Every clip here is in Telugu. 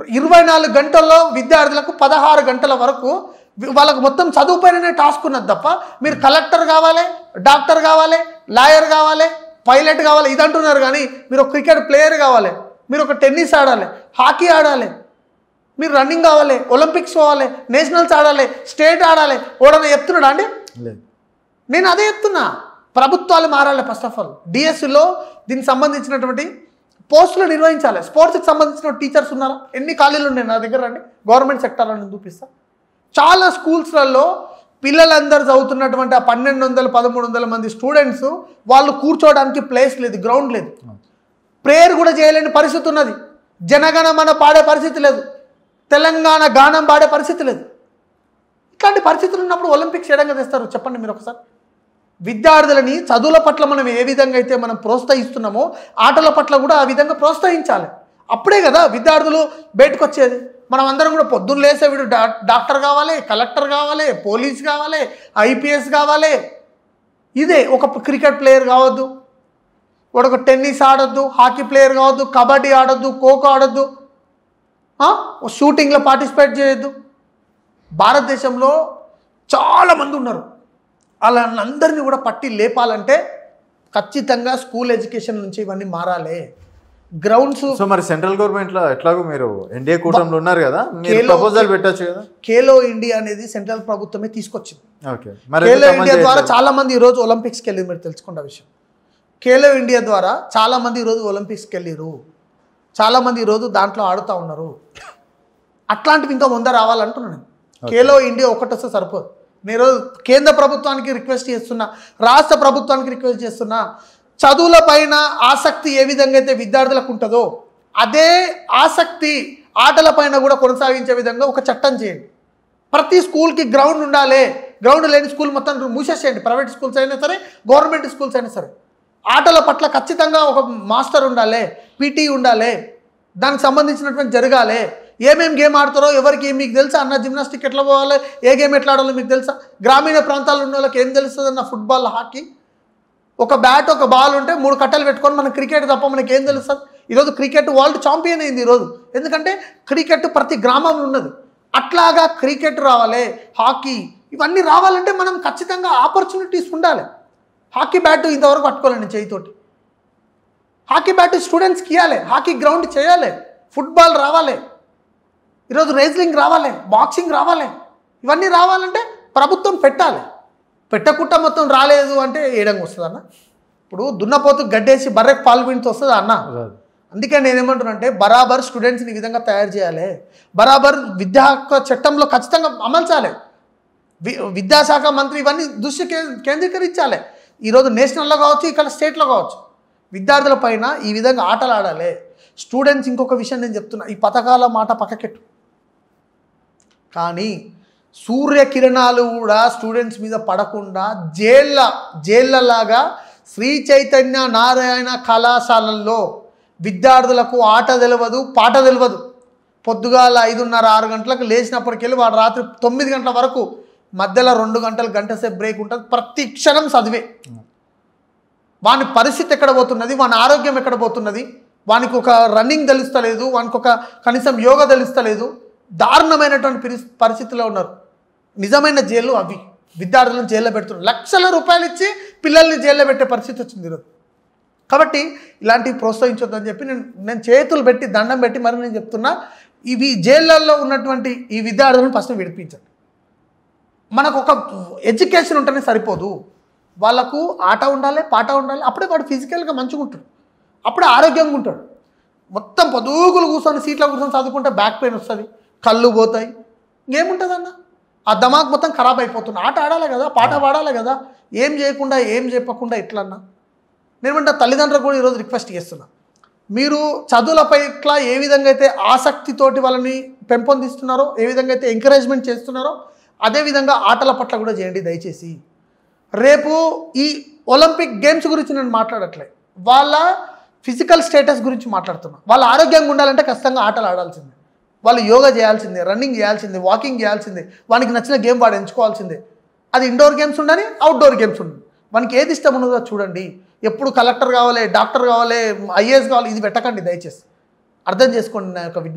ఇరవై నాలుగు గంటల్లో విద్యార్థులకు పదహారు గంటల వరకు వి- వాళ్ళకు మొత్తం చదువు పైననే టాస్క్ ఉన్నది తప్ప మీరు కలెక్టర్ కావాలి డాక్టర్ కావాలి లాయర్ కావాలి పైలట్ కావాలి ఇది అంటున్నారు కానీ మీరు ఒక క్రికెట్ ప్లేయర్ కావాలి మీరు ఒక టెన్నిస్ ఆడాలి హాకీ ఆడాలి మీరు రన్నింగ్ కావాలి ఒలింపిక్స్ పోవాలి నేషనల్స్ ఆడాలి స్టేట్ ఆడాలి ఓడన చెప్తున్నాడా అండి లేదు నేను అదే చెప్తున్నా ప్రభుత్వాలు మారాలి ఫస్ట్ ఆఫ్ ఆల్ డిఎస్సిలో దీనికి సంబంధించినటువంటి పోస్టులు నిర్వహించాలి స్పోర్ట్స్కి సంబంధించిన టీచర్స్ ఉన్నారా ఎన్ని ఖాళీలు ఉన్నాయి నా దగ్గర రండి గవర్నమెంట్ సెక్టర్లో నేను చూపిస్తా చాలా స్కూల్స్లలో పిల్లలందరూ చదువుతున్నటువంటి ఆ పన్నెండు వందల పదమూడు వందల మంది స్టూడెంట్స్ వాళ్ళు కూర్చోవడానికి ప్లేస్ లేదు గ్రౌండ్ లేదు ప్రేయర్ కూడా చేయలేని పరిస్థితి ఉన్నది జనగణమన పాడే పరిస్థితి లేదు తెలంగాణ గానం పాడే పరిస్థితి లేదు ఇట్లాంటి పరిస్థితులు ఉన్నప్పుడు ఒలింపిక్స్ ఏడంగా తెస్తారు చెప్పండి మీరు ఒకసారి విద్యార్థులని చదువుల పట్ల మనం ఏ విధంగా అయితే మనం ప్రోత్సహిస్తున్నామో ఆటల పట్ల కూడా ఆ విధంగా ప్రోత్సహించాలి అప్పుడే కదా విద్యార్థులు బయటకు వచ్చేది మనం అందరం కూడా పొద్దున్న లేసే వీడు డా- డాక్టర్ కావాలి కలెక్టర్ కావాలి పోలీస్ కావాలి ఐపీఎస్ కావాలి ఇదే ఒక క్రికెట్ ప్లేయర్ కావద్దు వాడు ఒక టెన్నిస్ ఆడొద్దు హాకీ ప్లేయర్ కావద్దు కబడ్డీ ఆడొద్దు ఖోఖో ఆడొద్దు ఆ? ఓ షూటింగ్లో పార్టిసిపేట్ చేయొద్దు భారతదేశంలో చాలా మంది ఉన్నారు వాళ్ళందరినీ కూడా పట్టి లేపాలంటే ఖచ్చితంగా స్కూల్ ఎడ్యుకేషన్ నుంచి ఇవన్నీ మారాలి గ్రౌండ్స్ సో మరి సెంట్రల్ గవర్నమెంట్ లో ఎట్లాగో మీరు ఎన్డీఏ కూటమిలో ఉన్నారు కదా మీరు కేలో- ప్రపోజల్ పెట్టొచ్చు కదా ఖేలో ఇండియా అనేది సెంట్రల్ ప్రభుత్వమే తీసుకొచ్చింది ఓకే మరి ఖేలో ఎందుకు అమలు ఇండియా ద్వారా చేయట్లేదు? చాలా మంది ఈరోజు ఒలింపిక్స్కి వెళ్ళి మీరు తెలుసుకున్న విషయం ఖేలో ఇండియా ద్వారా చాలా మంది ఈరోజు ఒలింపిక్స్కి వెళ్ళిరు చాలా మంది ఈరోజు దాంట్లో ఆడుతూ ఉన్నారు అట్లాంటివి ఇంకా ముందర రావాలంటున్నాను నేను ఖేలో ఇండియా ఒకటి వస్తే సరిపోదు నేను ఈరోజు కేంద్ర ప్రభుత్వానికి రిక్వెస్ట్ చేస్తున్నా రాష్ట్ర ప్రభుత్వానికి రిక్వెస్ట్ చేస్తున్నా చదువుల పైన ఆసక్తి ఏ విధంగా అయితే విద్యార్థులకు ఉంటుందో అదే ఆసక్తి ఆటల పైన కూడా కొనసాగించే విధంగా ఒక చట్టం చేయండి ప్రతి స్కూల్కి గ్రౌండ్ ఉండాలి గ్రౌండ్ లేని స్కూల్ మొత్తం మూసేసేయండి ప్రైవేట్ స్కూల్స్ అయినా సరే గవర్నమెంట్ స్కూల్స్ అయినా సరే ఆటల పట్ల ఖచ్చితంగా ఒక మాస్టర్ ఉండాలి పీటీ ఉండాలి దానికి సంబంధించినటువంటి జరగాలి ఏమేం గేమ్ ఆడతారో ఎవరికి మీకు తెలుసా అన్న జిమ్నాస్టిక్ ఎట్లా పోవాలి ఏ గేమ్ ఎట్లా ఆడాలో మీకు తెలుసా గ్రామీణ ప్రాంతాల్లో ఉన్న వాళ్ళకి ఏం తెలుస్తుంది అన్న ఫుట్బాల్ హాకీ ఒక బ్యాట్ ఒక బాల్ ఉంటే మూడు కట్టలు పెట్టుకొని మనం క్రికెట్ తప్ప మనకి ఏం తెలుస్తుంది ఈరోజు క్రికెట్ వరల్డ్ ఛాంపియన్ అయింది ఈరోజు ఎందుకంటే క్రికెట్ ప్రతి గ్రామంలో ఉన్నది అట్లాగా క్రికెట్ రావాలి హాకీ ఇవన్నీ రావాలంటే మనం ఖచ్చితంగా ఆపర్చునిటీస్ ఉండాలి హాకీ బ్యాట్ ఇంతవరకు పట్టుకోలేండి చేయితోటి హాకీ బ్యాట్ స్టూడెంట్స్కి ఇవ్వాలి హాకీ గ్రౌండ్ చేయాలి ఫుట్బాల్ రావాలి ఈరోజు రేజ్లింగ్ రావాలి బాక్సింగ్ రావాలి ఇవన్నీ రావాలంటే ప్రభుత్వం పెట్టాలి పెట్టకుండా మొత్తం రాలేదు అంటే ఏడంగా వస్తుంది అన్న ఇప్పుడు దున్నపోతు గడ్డేసి బర్రెకు పాలు పిండితో వస్తుందా అన్న రాదు. అందుకే నేనేమంటున్నానంటే బరాబర్ స్టూడెంట్స్ని ఈ విధంగా తయారు చేయాలి బరాబర్ విద్యా హక్కు చట్టంలో ఖచ్చితంగా అమల్చాలి వి- విద్యాశాఖ మంత్రి ఇవన్నీ దృష్టి కే- కేంద్రీకరించాలి ఈరోజు నేషనల్లో కావచ్చు ఇక్కడ స్టేట్లో కావచ్చు విద్యార్థుల పైన ఈ విధంగా ఆటలు ఆడాలి స్టూడెంట్స్ ఇంకొక విషయం నేను చెప్తున్నా ఈ పథకాల మాట పక్కకెట్టు కానీ సూర్యకిరణాలు కూడా స్టూడెంట్స్ మీద పడకుండా జైళ్ళ జైళ్ళలాగా శ్రీ చైతన్య నారాయణ కళాశాలల్లో విద్యార్థులకు ఆట తెలియదు పాట తెలియదు పొద్దుగాల ఐదున్నర ఆరు గంటలకు లేచినప్పటికెళ్ళి వాడు రాత్రి తొమ్మిది గంటల వరకు మధ్యలో రెండు గంటలు గంట సేపు బ్రేక్ ఉంటుంది ప్రతి క్షణం చదివే వాని పరిస్థితి ఎక్కడ పోతున్నది వాని ఆరోగ్యం ఎక్కడ పోతున్నది వానికి ఒక రన్నింగ్ తెలుస్తలేదు వానికి ఒక కనీసం యోగా తెలుస్తలేదు దారుణమైనటువంటి పిరి- పరిస్థితిలో ఉన్నారు నిజమైన జైలు అవి విద్యార్థులను జైల్లో పెడుతున్నారు లక్షల రూపాయలు ఇచ్చి పిల్లల్ని జైల్లో పెట్టే పరిస్థితి వచ్చింది ఈరోజు కాబట్టి ఇలాంటివి ప్రోత్సహించొద్దని చెప్పి నేను నేను చేతులు పెట్టి దండం పెట్టి మరి నేను చెప్తున్నా ఇవి జైళ్ళల్లో ఉన్నటువంటి ఈ విద్యార్థులను ఫస్ట్ విడిపించండి మనకు ఒక ఎడ్యుకేషన్ ఉంటేనే సరిపోదు వాళ్ళకు ఆట ఉండాలి పాట ఉండాలి అప్పుడే వాడు ఫిజికల్గా మంచిగా ఉంటాడు అప్పుడే ఆరోగ్యంగా ఉంటాడు మొత్తం పొదుగులు కూర్చొని సీట్లో కూర్చొని చదువుకుంటే బ్యాక్ పెయిన్ వస్తుంది కళ్ళు పోతాయి ఇంకేముంటుంది అన్న ఆ దమాక్ మొత్తం ఖరాబ్ అయిపోతుంది ఆట ఆడాలి కదా పాట పాడాలి కదా ఏం చేయకుండా ఏం చెప్పకుండా ఎట్లన్నా నేనంటే తల్లిదండ్రులకు కూడా ఈరోజు రిక్వెస్ట్ చేస్తున్నా మీరు చదువుల పట్ల ఏ విధంగా అయితే ఆసక్తితోటి వాళ్ళని పెంపొందిస్తున్నారో ఏ విధంగా అయితే ఎంకరేజ్మెంట్ చేస్తున్నారో అదేవిధంగా ఆటల పట్ల కూడా చేయండి దయచేసి రేపు ఈ ఒలింపిక్ గేమ్స్ గురించి నేను మాట్లాడట్లే వాళ్ళ ఫిజికల్ స్టేటస్ గురించి మాట్లాడుతున్నా వాళ్ళ ఆరోగ్యంగా ఉండాలంటే ఖచ్చితంగా ఆటలు ఆడాల్సిందే వాళ్ళు యోగా చేయాల్సిందే రన్నింగ్ చేయాల్సిందే వాకింగ్ చేయాల్సిందే వానికి నచ్చిన గేమ్ వాడు ఎంచుకోవాల్సిందే అది ఇండోర్ గేమ్స్ ఉండని అవుట్డోర్ గేమ్స్ ఉండని వానికి ఏది ఇష్టం ఉన్నదో అది చూడండి ఎప్పుడు కలెక్టర్ కావాలి డాక్టర్ కావాలి ఐఏఎస్ కావాలి ఇది పెట్టకండి దయచేసి అర్థం చేసుకోండి నా యొక్క విజ్ఞప్తిని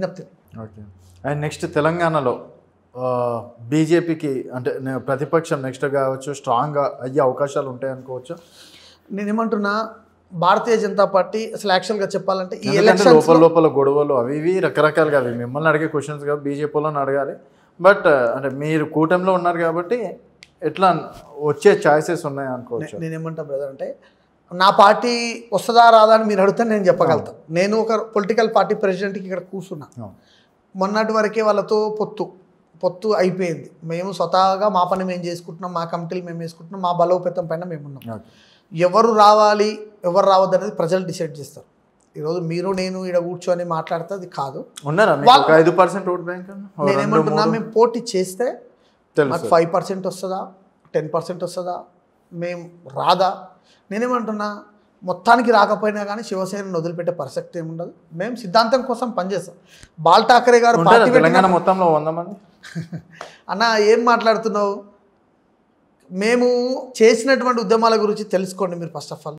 ఓకే అండ్ నెక్స్ట్ తెలంగాణలో బీజేపీకి అంటే నే- ప్రతిపక్షం నెక్స్ట్ కావచ్చు స్ట్రాంగ్గా అయ్యే అవకాశాలు ఉంటాయి అనుకోవచ్చు నేనేమంటున్నా భారతీయ జనతా పార్టీ అసలు యాక్చువల్గా చెప్పాలంటే ఈ ఎందుకంటే ఎలక్షన్స్ లోపల లోపల గొడవలు అవి ఇవి రకరకాలుగా అవి మిమ్మల్ని అడిగే క్వశ్చన్స్ కాదు బీజేపీ వాళ్ళని అడగాలి బట్ అంటే మీరు కూటమిలో ఉన్నారు కాబట్టి ఎట్లా వచ్చే ఛాయిసెస్ ఉన్నాయి అనుకోవచ్చు నేనేమంటా బ్రదర్ అంటే నా పార్టీ వస్తుందా రాదా అని మీరు అడిగితే నేను చెప్పగలుగుతాను నేను ఒక పొలిటికల్ పార్టీ ప్రెసిడెంట్కి ఇక్కడ కూర్చున్నా అవును. మొన్నటి వరకే వాళ్ళతో పొత్తు పొత్తు అయిపోయింది మేము స్వతహాగా మా పని మేము చేసుకుంటున్నాం మా కమిటీలు మేము వేసుకుంటున్నాం మా బలోపేతం పైన మేము ఉన్నాం ఓకే. ఎవరు రావాలి ఎవరు రావద్దు అనేది ప్రజలు డిసైడ్ చేస్తారు ఈరోజు మీరు నేను ఇక్కడ కూర్చొని మాట్లాడితే అది కాదు ఉన్నారా మీకు ఒక ఐదు పర్సెంట్ ఓట్ బ్యాంక్ నేనేమంటున్నా మేము పోటీ చేస్తే మాకు తెలుసు ఫైవ్ పర్సెంట్ వస్తుందా టెన్ పర్సెంట్ వస్తుందా మేము రాదా నేనేమంటున్నా మొత్తానికి రాకపోయినా కానీ శివసేనను వదిలిపెట్టే ప్రసక్తి ఏమి ఉండదు మేము సిద్ధాంతం కోసం పనిచేస్తాం బాల్ ఠాకరే గారు ఉంటారా పార్టీ పెట్టిన తెలంగాణ మొత్తంలో వంద మంది అన్న ఏం మాట్లాడుతున్నావు మేము చేసినటువంటి ఉద్యమాల గురించి తెలుసుకోండి మీరు ఫస్ట్ ఆఫ్ ఆల్